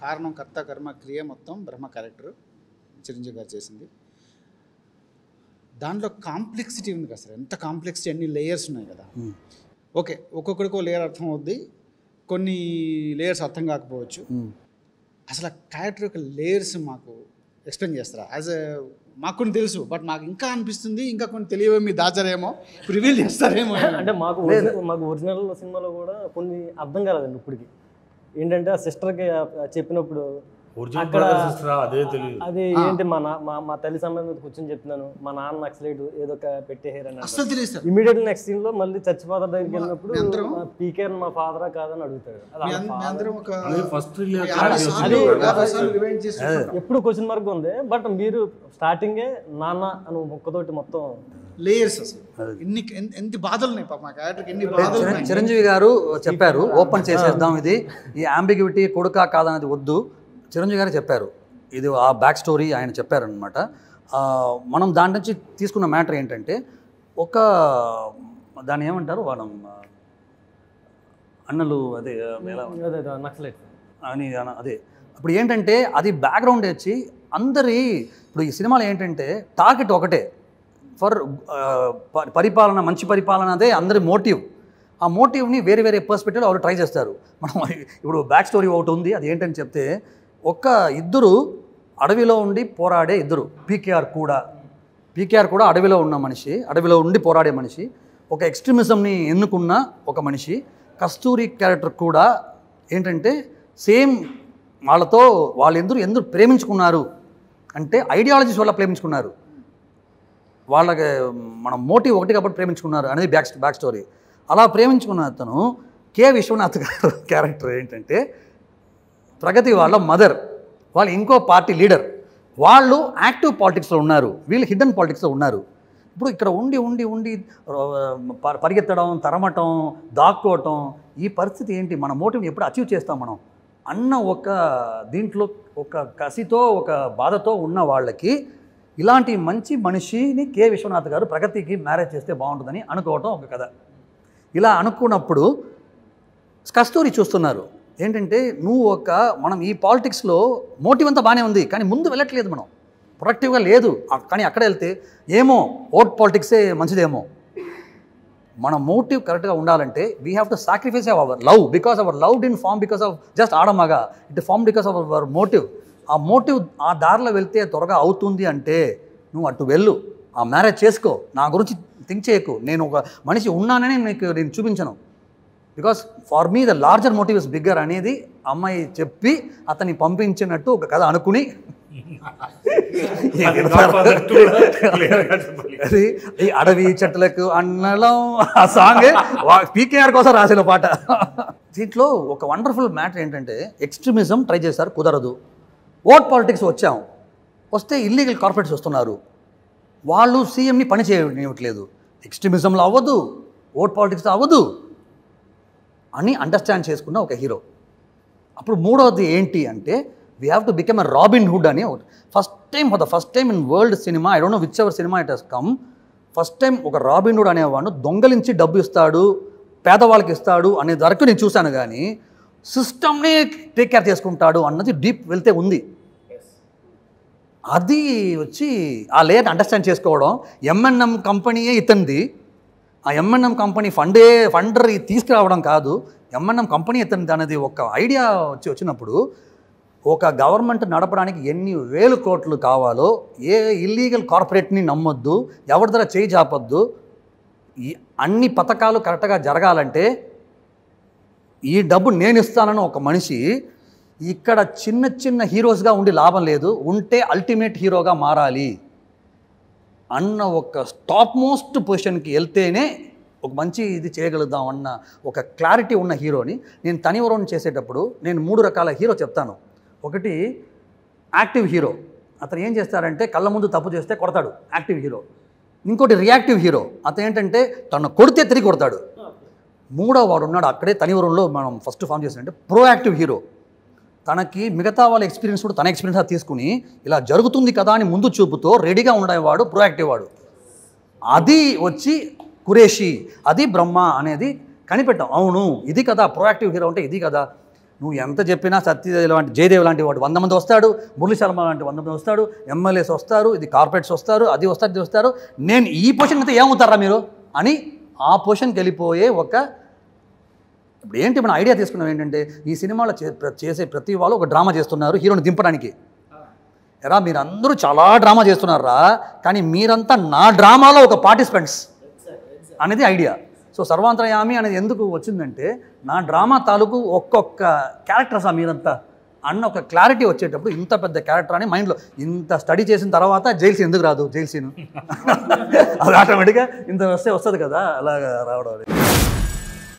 కారణం కర్త కర్మ క్రియ మొత్తం బ్రహ్మ క్యారెక్టర్ చిరంజీవి గారు చేసింది దాంట్లో కాంప్లెక్సిటీ ఉంది కదా సార్ ఎంత కాంప్లెక్సిటీ అన్ని లేయర్స్ ఉన్నాయి కదా మ్మ్. ఓకే ఒక్కొక్కడికో లేయర్ అర్థం అవుద్ది కొన్ని లేయర్స్ అర్థం కాకపోవచ్చు మ్మ్. అసలు ఆ క్యారెక్టర్ యొక్క లేయర్స్ మాకు ఎక్స్ప్లెయిన్ చేస్తారా యాజ్ మాకు కొన్ని తెలుసు బట్ మాకు ఇంకా అనిపిస్తుంది ఇంకా కొన్ని తెలియవే మీ దాచారేమో రివీల్ చేస్తారేమో అంటే మాకు ఒరిజినల్ మాకు ఒరిజినల్ సినిమాలో కూడా కొన్ని అర్థం కాలేదండి ఇప్పటికి ఏంటంటే ఆ సిస్టర్కి చెప్పినప్పుడు ఒరిజినల్ అక్కడ- బ్రదర్ సిస్టర్ అదే తెలియదు అది ఏంటి మా నా మా మా తల్లి సంబంధం మీద కూర్చొని చెప్తున్నాను మా నాన్న నక్సలైట్ ఏదో ఒక పెట్టేహారు అని అస్సలు తెలియదు సార్ ఇమీడియట్ నెక్స్ట్ సీన్ లో మళ్ళీ చర్చ్ ఫాదర్ దగ్గరికి వెళ్ళినప్పుడు మీ అందరం- పీకే మా ఫాదరా కాదని అడుగుతాడు అది మీ వాళ్ళ అం- మీ father. అందరం ఒక అదే ఫస్ట్ యాభై సార్లు యాభై సార్లు రివైండ్ చేసి చూసుకుంటాం. ఎప్పుడు క్వశ్చన్ మార్క్ ఉంది బట్ మీరు స్టార్టింగే నాన్న అని ముక్కతోటి మొత్తం లేయర్స్ అసలు ఎన్ని ఎన్- ఎన్ని బాధలు ఉన్నాయి పాప మా క్యారెక్టర్కి ఎన్ని బాధలు చిరం- ఉన్నాయి చిరంజీవి గారు చెప్పారు ఓపెన్ చేసేద్దాం ఇది ఈ అంబిగ్యూటీ కొడుకా కాదనేది వద్దు చిరంజీవి గారు చెప్పారు ఇది ఆ బ్యాక్ స్టోరీ ఆయన చెప్పారనమాట మనం దాని నుంచి తీసుకున్న మ్యాటర్ ఏంటంటే ఒక దాన్ని ఏమంటారు మనం ఆ, అన్నలు అదే ఆ, ఎలా అదే నక్సలైట్ అని అన- అదే ఇప్పుడు ఏంటంటే అది బ్యాక్గ్రౌండ్ వచ్చి అందరి ఇప్పుడు ఈ సినిమాలో ఏంటంటే టార్గెట్ ఒకటే ఫర్ పరిపాలన మంచి పరిపాలన అదే అందరి మోటివ్ ఆ మోటివ్ని వేరే వేరే పర్స్పెక్టివ్లో వాళ్ళు ట్రై చేస్తారు మనం ఇప్పుడు బ్యాక్ స్టోరీ ఒకటి ఉంది అది ఏంటని చెప్తే ఒక్క ఇద్దరు అడవిలో ఉండి పోరాడే ఇద్దరు పీకేఆర్ కూడా పీకేఆర్ కూడా అడవిలో ఉన్న మనిషి అడవిలో ఉండి పోరాడే మనిషి ఒక ఎక్స్ట్రీమిజంని ఎన్నుకున్న ఒక మనిషి కస్తూరి క్యారెక్టర్ కూడా ఏంటంటే సేమ్ వాళ్ళతో వాళ్ళెందరూ ఎందుకు ప్రేమించుకున్నారు అంటే ఐడియాలజీస్ వల్ల ప్రేమించుకున్నారు వాళ్ళకి మన మోటివ్ ఒకటి కాబట్టి ప్రేమించుకున్నారు అనేది బ్యాక్ బ్యాక్ స్టోరీ అలా ప్రేమించుకున్న అతను కె విశ్వనాథ్ గారు క్యారెక్టర్ ఏంటంటే ప్రగతి వాళ్ళ మదర్ వాళ్ళు ఇంకో పార్టీ లీడర్ వాళ్ళు యాక్టివ్ పాలిటిక్స్లో ఉన్నారు వీళ్ళు హిడెన్ పాలిటిక్స్లో ఉన్నారు ఇప్పుడు ఇక్కడ ఉండి ఉండి ఉండి ఆ, ప- పరిగెత్తడం తరమటం దాక్కోవటం ఈ పరిస్థితి ఏంటి మన మోటివ్ని ఎప్పుడు అచీవ్ చేస్తాం మనం అన్న ఒక దీంట్లో ఒక కసితో ఒక బాధతో ఉన్న వాళ్ళకి ఇలాంటి మంచి మనిషిని కె విశ్వనాథ్ గారు ప్రగతికి మ్యారేజ్ చేస్తే బాగుంటుందని అనుకోవటం ఒక కథ ఇలా అనుకున్నప్పుడు కస్తూరి చూస్తున్నారు ఏంటంటే నువ్వు ఒక మనం ఈ పాలిటిక్స్లో మోటివ్ అంతా బాగానే ఉంది కానీ ముందు వెళ్ళట్లేదు మనం ప్రొడక్టివ్గా లేదు ఆ- కానీ అక్కడ వెళ్తే ఏమో ఓట్ పాలిటిక్సే మంచిదేమో మన మోటివ్ కరెక్ట్గా ఉండాలంటే we have to sacrifice our love because our love didn't form because of just ఆడమగా it form because of our motive ఆ మోటివ్ ఆ దారిలో వెళ్తే త్వరగా అవుతుంది అంటే నువ్వు అటు వెళ్ళు ఆ మ్యారేజ్ చేసుకో నా గురించి థింక్ చేయకు నేను ఒక మనిషి ఉన్నానని నీకు నేను చూపించను because for me the larger motive is bigger అనేది అమ్మాయి చెప్పి అతన్ని పంపించినట్టు ఒక కథ అనుకుని అది Godfather two లో clear గా చెప్పాలి. అది ఈ అడవి చెట్లకు అన్నలం ఆ సాంగ్ పీకేఆర్ కోసం రాసిన పాట దీంట్లో ఒక వండర్ఫుల్ మ్యాటర్ ఏంటంటే ఎక్స్ట్రీమిజం ట్రై చేశారు కుదరదు ఓట్ పాలిటిక్స్ వచ్చాం వస్తే ఇల్లీగల్ కార్పొరేట్స్ వస్తున్నారు వాళ్ళు సీఎంని పని చేయనివ్వట్లేదు ఎక్స్ట్రీమిజంలో అవ్వదు ఓట్ పాలిటిక్స్ అవ్వదు అని అండర్స్టాండ్ చేసుకున్న ఒక హీరో అప్పుడు మూడవది ఏంటి అంటే we have to become a Robin Hood అని ఒకటి first time for the first time in world cinema I don't know whichever cinema it has come first time ఒక రాబిన్ హుడ్ అనేవాడు దొంగలించి డబ్బు ఇస్తాడు పేదవాళ్ళకి ఇస్తాడు అనే వరకు నేను చూశాను కానీ సిస్టమ్ని టేక్ కేర్ చేసుకుంటాడు అన్నది డీప్ వెళ్తే ఉంది అది వచ్చి ఆ లేయర్ అండర్స్టాండ్ చేసుకోవడం ఎంఎన్ఎం కంపెనీయే ఇతంది ఆ ఎంఎన్ఎం కంపెనీ ఫండే ఫండర్ తీసుకురావడం కాదు ఎంఎన్ఎం కంపెనీ ఇతంది అనేది ఒక ఐడియా వచ్చి వచ్చినప్పుడు ఒక గవర్నమెంట్ నడపడానికి ఎన్ని వేలు కోట్లు కావాలో ఏ ఇల్లీగల్ కార్పొరేట్ని నమ్మొద్దు ఎవరి దగ్గర చేయి చాపొద్దు ఈ అన్ని పథకాలు కరెక్ట్గా జరగాలంటే ఈ డబ్బు నేను ఇస్తానని ఒక మనిషి ఇక్కడ చిన్న చిన్న హీరోస్గా ఉండి లాభం లేదు ఉంటే అల్టిమేట్ హీరోగా మారాలి అన్న ఒక టాప్ మోస్ట్ పొజిషన్కి వెళ్తేనే ఒక మంచి ఇది చేయగలుగుదాం అన్న ఒక క్లారిటీ ఉన్న హీరోని నేను తనివరం చేసేటప్పుడు నేను మూడు రకాల హీరో చెప్తాను ఒకటి యాక్టివ్ హీరో అతను ఏం చేస్తారంటే కళ్ళ ముందు తప్పు చేస్తే కొడతాడు యాక్టివ్ హీరో ఇంకోటి రియాక్టివ్ హీరో అతను ఏంటంటే తను కొడితే తిరిగి కొడతాడు మూడో వాడు ఉన్నాడు అక్కడే తనివరంలో మనం ఫస్ట్ ఫామ్ చేసినట్టే ప్రోయాక్టివ్ హీరో తనకి మిగతా వాళ్ళ ఎక్స్పీరియన్స్ కూడా తన ఎక్స్పీరియన్స్ తీసుకుని ఇలా జరుగుతుంది కదా అని ముందు చూపుతో రెడీగా ఉండేవాడు ప్రోయాక్టివ్ వాడు అది వచ్చి కురేషి అది బ్రహ్మ అనేది కనిపెట్టాం అవును ఇది కదా ప్రోయాక్టివ్ హీరో అంటే ఇది కదా నువ్వు ఎంత చెప్పినా సత్యదేవ్ లాంటి జయదేవ్ లాంటి వాడు వంద మంది వస్తాడు మురళీ శర్మ లాంటి వంద మంది వస్తాడు ఎమ్మెల్యేస్ వస్తారు ఇది కార్పొరేట్స్ వస్తారు అది వస్తారు ఇది వస్తారు నేను ఈ పొజిషన్ అయితే ఏమవుతారా మీరు అని ఆ పొజిషన్కి వెళ్ళిపోయే ఒక ఇప్పుడు ఏంటి మన ఐడియా తీసుకున్నాం ఏంటంటే ఈ సినిమాలో చే- ప్ర- చేసే ప్రతి వాళ్ళు ఒక డ్రామా చేస్తున్నారు హీరోని దింపడానికి ఎరా మీరందరూ చాలా డ్రామా చేస్తున్నారా కానీ మీరంతా నా డ్రామాలో ఒక పార్టిసిపెంట్స్ అనేది ఐడియా సో సర్వాంతరయామి అనేది ఎందుకు వచ్చిందంటే నా డ్రామా తాలూకు ఒక్కొక్క క్యారెక్టర్సా మీరంతా అన్న ఒక క్లారిటీ వచ్చేటప్పుడు ఇంత పెద్ద క్యారెక్టర్ అని మైండ్లో ఇంత స్టడీ చేసిన తర్వాత జైల్ సీన్ ఎందుకు రాదు జైల్ సీన్ అది ఆటోమేటిక్గా ఇంత వస్తే వస్తుంది కదా అలాగా రావడం అనేది